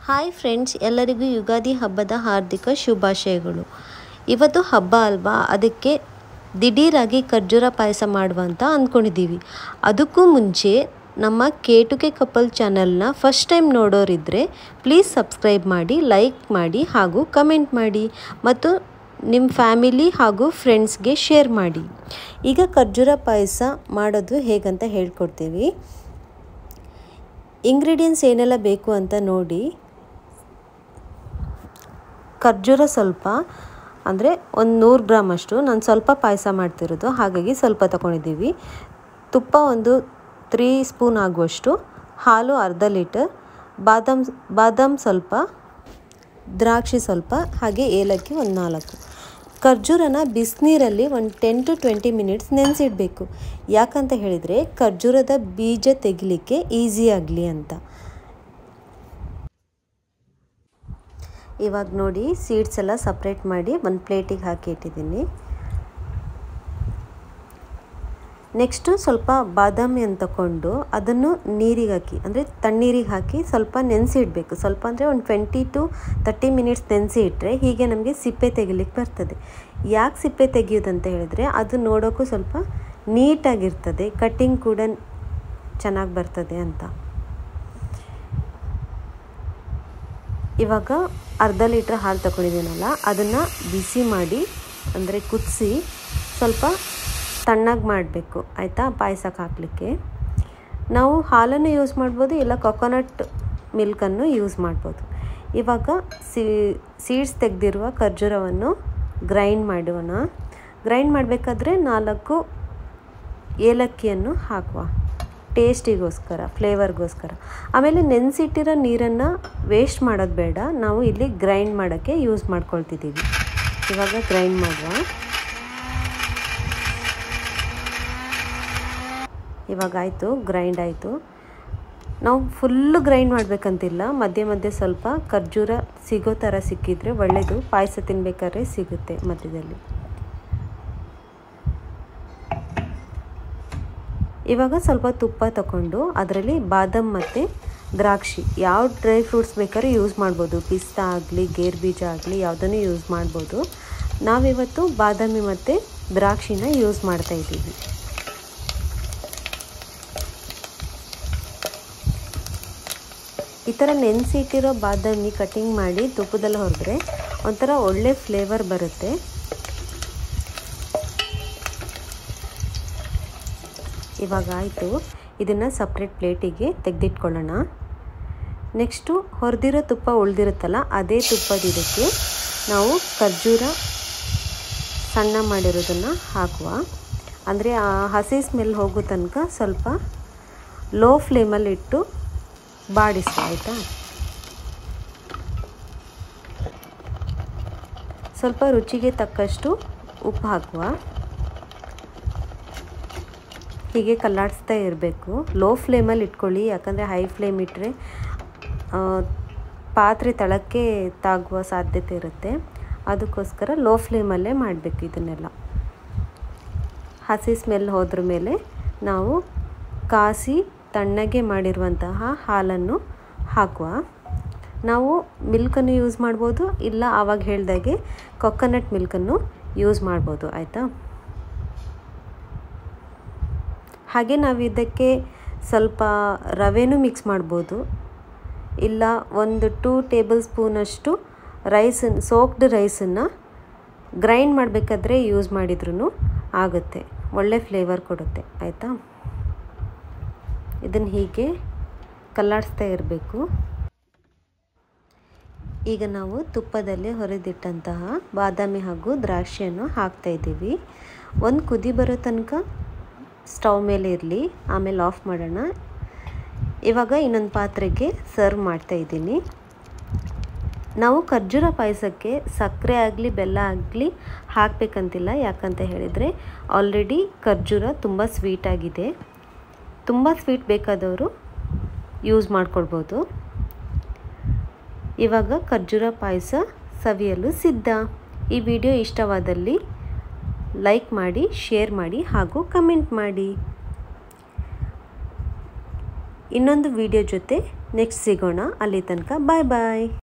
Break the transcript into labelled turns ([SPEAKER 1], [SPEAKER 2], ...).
[SPEAKER 1] hi friends ಎಲ್ಲರಿಗೂ ಯುಗಾದಿ ಹಬ್ಬದ ಹಾರ್ದಿಕ ಶುಭಾಶಯಗಳು ಇವತ್ತು ಹಬ್ಬ ಅಲ್ವಾ ಅದಕ್ಕೆ ದಿಢೀರಾಗಿ ಖರ್ಜೂರ ಪಾಯಸ ಮಾಡುವ ಅಂತ ಅಂದ್ಕೊಂಡಿದ್ದೀವಿ ಅದಕ್ಕೂ ಮುಂಚೆ ನಮ್ಮ ಕೇಟುಕೆ ಕಪಲ್ ಚಾನಲ್ನ ಫಸ್ಟ್ ಟೈಮ್ ನೋಡೋರಿದ್ದರೆ ಪ್ಲೀಸ್ ಸಬ್ಸ್ಕ್ರೈಬ್ ಮಾಡಿ ಲೈಕ್ ಮಾಡಿ ಹಾಗೂ ಕಮೆಂಟ್ ಮಾಡಿ ಮತ್ತು ನಿಮ್ಮ ಫ್ಯಾಮಿಲಿ ಹಾಗೂ ಫ್ರೆಂಡ್ಸ್ಗೆ ಶೇರ್ ಮಾಡಿ ಈಗ ಖರ್ಜೂರ ಪಾಯಸ ಮಾಡೋದು ಹೇಗಂತ ಹೇಳ್ಕೊಡ್ತೀವಿ ಇಂಗ್ರೀಡಿಯೆಂಟ್ಸ್ ಏನೆಲ್ಲ ಬೇಕು ಅಂತ ನೋಡಿ ಖರ್ಜೂರ ಸ್ವಲ್ಪ ಅಂದರೆ ಒಂದು ನೂರು ಗ್ರಾಮ್ ಅಷ್ಟು ನಾನು ಸ್ವಲ್ಪ ಪಾಯಸ ಮಾಡ್ತಿರೋದು ಹಾಗಾಗಿ ಸ್ವಲ್ಪ ತಗೊಂಡಿದ್ದೀವಿ ತುಪ್ಪ ಒಂದು ತ್ರೀ ಸ್ಪೂನ್ ಆಗುವಷ್ಟು ಹಾಲು ಅರ್ಧ ಲೀಟರ್ ಬಾದಾಮ್ ಬಾದಾಮ್ ಸ್ವಲ್ಪ ದ್ರಾಕ್ಷಿ ಸ್ವಲ್ಪ ಹಾಗೆ ಏಲಕ್ಕಿ ಒಂದು ನಾಲ್ಕು ಖರ್ಜೂರನ ಬಿಸಿನೀರಲ್ಲಿ ಒಂದು ಟೆನ್ ಟು ಟ್ವೆಂಟಿ ಮಿನಿಟ್ಸ್ ನೆನೆಸಿಡಬೇಕು ಯಾಕಂತ ಹೇಳಿದರೆ ಖರ್ಜೂರದ ಬೀಜ ತೆಗಿಲಿಕ್ಕೆ ಈಸಿ ಆಗಲಿ ಅಂತ ಇವಾಗ ನೋಡಿ ಸೀಡ್ಸ್ ಎಲ್ಲ ಸಪ್ರೇಟ್ ಮಾಡಿ ಒಂದು ಪ್ಲೇಟಿಗೆ ಹಾಕಿ ಇಟ್ಟಿದ್ದೀನಿ ನೆಕ್ಸ್ಟು ಸ್ವಲ್ಪ ಬಾದಾಮಿಯನ್ನು ತಗೊಂಡು ಅದನ್ನು ನೀರಿಗೆ ಹಾಕಿ ಅಂದರೆ ತಣ್ಣೀರಿಗೆ ಹಾಕಿ ಸ್ವಲ್ಪ ನೆನೆಸಿ ಇಡಬೇಕು ಸ್ವಲ್ಪ ಅಂದರೆ ಒಂದು ಟ್ವೆಂಟಿ ಟು ತರ್ಟಿ ಮಿನಿಟ್ಸ್ ನೆನೆಸಿ ಇಟ್ಟರೆ ಹೀಗೆ ನಮಗೆ ಸಿಪ್ಪೆ ತೆಗಿಲಿಕ್ಕೆ ಬರ್ತದೆ ಯಾಕೆ ಸಿಪ್ಪೆ ತೆಗೆಯೋದಂತ ಹೇಳಿದರೆ ಅದು ನೋಡೋಕ್ಕೂ ಸ್ವಲ್ಪ ನೀಟಾಗಿರ್ತದೆ ಕಟ್ಟಿಂಗ್ ಕೂಡ ಚೆನ್ನಾಗಿ ಬರ್ತದೆ ಅಂತ ಇವಾಗ ಅರ್ಧ ಲೀಟ್ರ್ ಹಾಲು ತಗೊಂಡಿದ್ದೀನಲ್ಲ ಅದನ್ನು ಬಿಸಿ ಮಾಡಿ ಅಂದರೆ ಕುದಿಸಿ ಸ್ವಲ್ಪ ತಣ್ಣಗೆ ಮಾಡಬೇಕು ಆಯಿತಾ ಪಾಯಸಕ್ಕೆ ಹಾಕಲಿಕ್ಕೆ ನಾವು ಹಾಲನ್ನು ಯೂಸ್ ಮಾಡ್ಬೋದು ಇಲ್ಲ ಕೊಕೊನಟ್ ಮಿಲ್ಕನ್ನು ಯೂಸ್ ಮಾಡ್ಬೋದು ಇವಾಗ ಸೀಡ್ಸ್ ತೆಗೆದಿರುವ ಖರ್ಜೂರವನ್ನು ಗ್ರೈಂಡ್ ಮಾಡೋಣ ಗ್ರೈಂಡ್ ಮಾಡಬೇಕಾದ್ರೆ ನಾಲ್ಕು ಏಲಕ್ಕಿಯನ್ನು ಹಾಕುವ ಟೇಸ್ಟಿಗೋಸ್ಕರ ಫ್ಲೇವರ್ಗೋಸ್ಕರ ಆಮೇಲೆ ನೆನೆಸಿಟ್ಟಿರೋ ನೀರನ್ನು ವೇಸ್ಟ್ ಮಾಡೋದು ಬೇಡ ನಾವು ಇಲ್ಲಿ ಗ್ರೈಂಡ್ ಮಾಡೋಕ್ಕೆ ಯೂಸ್ ಮಾಡ್ಕೊಳ್ತಿದ್ದೀವಿ ಇವಾಗ ಗ್ರೈಂಡ್ ಮಾಡುವ ಇವಾಗ ಆಯಿತು ಗ್ರೈಂಡ್ ಆಯಿತು ನಾವು ಫುಲ್ಲು ಗ್ರೈಂಡ್ ಮಾಡಬೇಕಂತಿಲ್ಲ ಮಧ್ಯೆ ಮಧ್ಯೆ ಸ್ವಲ್ಪ ಖರ್ಜೂರ ಸಿಗೋ ಥರ ಸಿಕ್ಕಿದರೆ ಒಳ್ಳೆಯದು ಪಾಯಸ ತಿನ್ನಬೇಕಾದ್ರೆ ಸಿಗುತ್ತೆ ಮಧ್ಯದಲ್ಲಿ ಇವಾಗ ಸ್ವಲ್ಪ ತುಪ್ಪ ತಗೊಂಡು ಅದರಲ್ಲಿ ಬಾದಾಮ್ ಮತ್ತು ದ್ರಾಕ್ಷಿ ಯಾವ ಡ್ರೈ ಫ್ರೂಟ್ಸ್ ಬೇಕಾದ್ರೆ ಯೂಸ್ ಮಾಡ್ಬೋದು ಪಿಸ್ತಾ ಆಗಲಿ ಗೇರ್ ಬೀಜ ಆಗಲಿ ಯಾವುದನ್ನು ಯೂಸ್ ಮಾಡ್ಬೋದು ನಾವಿವತ್ತು ಬಾದಾಮಿ ಮತ್ತು ದ್ರಾಕ್ಷಿನ ಯೂಸ್ ಮಾಡ್ತಾ ಇದ್ದೀವಿ ಈ ಥರ ನೆನೆಸಿ ಇಟ್ಟಿರೋ ಬಾದಾಮಿ ಕಟಿಂಗ್ ಮಾಡಿ ತುಪ್ಪದಲ್ಲಿ ಹೊರದ್ರೆ ಒಂಥರ ಒಳ್ಳೆ ಫ್ಲೇವರ್ ಬರುತ್ತೆ ಇವಾಗ ಆಯಿತು ಇದನ್ನು ಸಪ್ರೇಟ್ ಪ್ಲೇಟಿಗೆ ತೆಗೆದಿಟ್ಕೊಳ್ಳೋಣ ನೆಕ್ಸ್ಟು ಹೊರದಿರೋ ತುಪ್ಪ ಉಳಿದಿರುತ್ತಲ್ಲ ಅದೇ ತುಪ್ಪದ ಇದಕ್ಕೆ ನಾವು ಖರ್ಜೂರ ಸಣ್ಣ ಮಾಡಿರೋದನ್ನು ಹಾಕುವ ಅಂದರೆ ಆ ಹಸಿ ಸ್ಮೆಲ್ ಹೋಗೋ ತನಕ ಸ್ವಲ್ಪ ಲೋ ಫ್ಲೇಮಲ್ಲಿ ಇಟ್ಟು ಬಾಡಿಸುವ ಆಯಿತಾ ಸ್ವಲ್ಪ ರುಚಿಗೆ ತಕ್ಕಷ್ಟು ಉಪ್ಪು ಹಾಕುವ ಹೀಗೆ ಕಲ್ಲಾಡಿಸ್ತಾ ಇರಬೇಕು ಲೋ ಫ್ಲೇಮಲ್ಲಿ ಇಟ್ಕೊಳ್ಳಿ ಯಾಕಂದರೆ ಹೈ ಫ್ಲೇಮ್ ಇಟ್ಟರೆ ಪಾತ್ರೆ ತಳಕ್ಕೆ ತಾಗುವ ಸಾಧ್ಯತೆ ಇರುತ್ತೆ ಅದಕ್ಕೋಸ್ಕರ ಲೋ ಫ್ಲೇಮಲ್ಲೇ ಮಾಡಬೇಕು ಇದನ್ನೆಲ್ಲ ಹಸಿ ಸ್ಮೆಲ್ ಹೋದ್ರ ಮೇಲೆ ನಾವು ಕಾಸಿ ತಣ್ಣಗೆ ಮಾಡಿರುವಂತಹ ಹಾಲನ್ನು ಹಾಕುವ ನಾವು ಮಿಲ್ಕನ್ನು ಯೂಸ್ ಮಾಡ್ಬೋದು ಇಲ್ಲ ಆವಾಗ ಹೇಳ್ದಾಗೆ ಕೊಕೊನಟ್ ಮಿಲ್ಕನ್ನು ಯೂಸ್ ಮಾಡ್ಬೋದು ಆಯಿತಾ ಹಾಗೆ ನಾವು ಇದಕ್ಕೆ ಸ್ವಲ್ಪ ರವೆನೂ ಮಿಕ್ಸ್ ಮಾಡ್ಬೋದು ಇಲ್ಲ ಒಂದು ಟೂ ಟೇಬಲ್ ಸ್ಪೂನಷ್ಟು ರೈಸನ್ನು ಸೋಕ್ಡ್ ರೈಸನ್ನು ಗ್ರೈಂಡ್ ಮಾಡಬೇಕಾದ್ರೆ ಯೂಸ್ ಮಾಡಿದ್ರೂ ಆಗುತ್ತೆ ಒಳ್ಳೆ ಫ್ಲೇವರ್ ಕೊಡುತ್ತೆ ಆಯಿತಾ ಇದನ್ನು ಹೀಗೆ ಕಲ್ಲಾಡಿಸ್ತಾ ಇರಬೇಕು ಈಗ ನಾವು ತುಪ್ಪದಲ್ಲಿ ಹೊರದಿಟ್ಟಂತಹ ಬಾದಾಮಿ ಹಾಗೂ ದ್ರಾಕ್ಷಿಯನ್ನು ಹಾಕ್ತಾ ಇದ್ದೀವಿ ಒಂದು ಕುದಿ ಬರೋ ತನಕ ಸ್ಟವ್ ಮೇಲೆ ಇರಲಿ ಆಮೇಲೆ ಆಫ್ ಮಾಡೋಣ ಇವಾಗ ಇನ್ನೊಂದು ಪಾತ್ರೆಗೆ ಸರ್ವ್ ಮಾಡ್ತಾ ಇದ್ದೀನಿ ನಾವು ಖರ್ಜೂರ ಪಾಯಸಕ್ಕೆ ಸಕ್ಕರೆ ಆಗಲಿ ಬೆಲ್ಲ ಆಗಲಿ ಹಾಕಬೇಕಂತಿಲ್ಲ ಯಾಕಂತ ಹೇಳಿದರೆ ಆಲ್ರೆಡಿ ಖರ್ಜೂರ ತುಂಬ ಸ್ವೀಟಾಗಿದೆ ತುಂಬ ಸ್ವೀಟ್ ಬೇಕಾದವರು ಯೂಸ್ ಮಾಡ್ಕೊಳ್ಬೋದು ಇವಾಗ ಖರ್ಜೂರ ಪಾಯಸ ಸವಿಯಲು ಸಿದ್ಧ ಈ ವಿಡಿಯೋ ಇಷ್ಟವಾದಲ್ಲಿ ಲೈಕ್ ಮಾಡಿ ಶೇರ್ ಮಾಡಿ ಹಾಗೂ ಕಮೆಂಟ್ ಮಾಡಿ ಇನ್ನೊಂದು ವಿಡಿಯೋ ಜೊತೆ ನೆಕ್ಸ್ಟ್ ಸಿಗೋಣ ಅಲ್ಲಿ ತನಕ ಬಾಯ್ ಬಾಯ್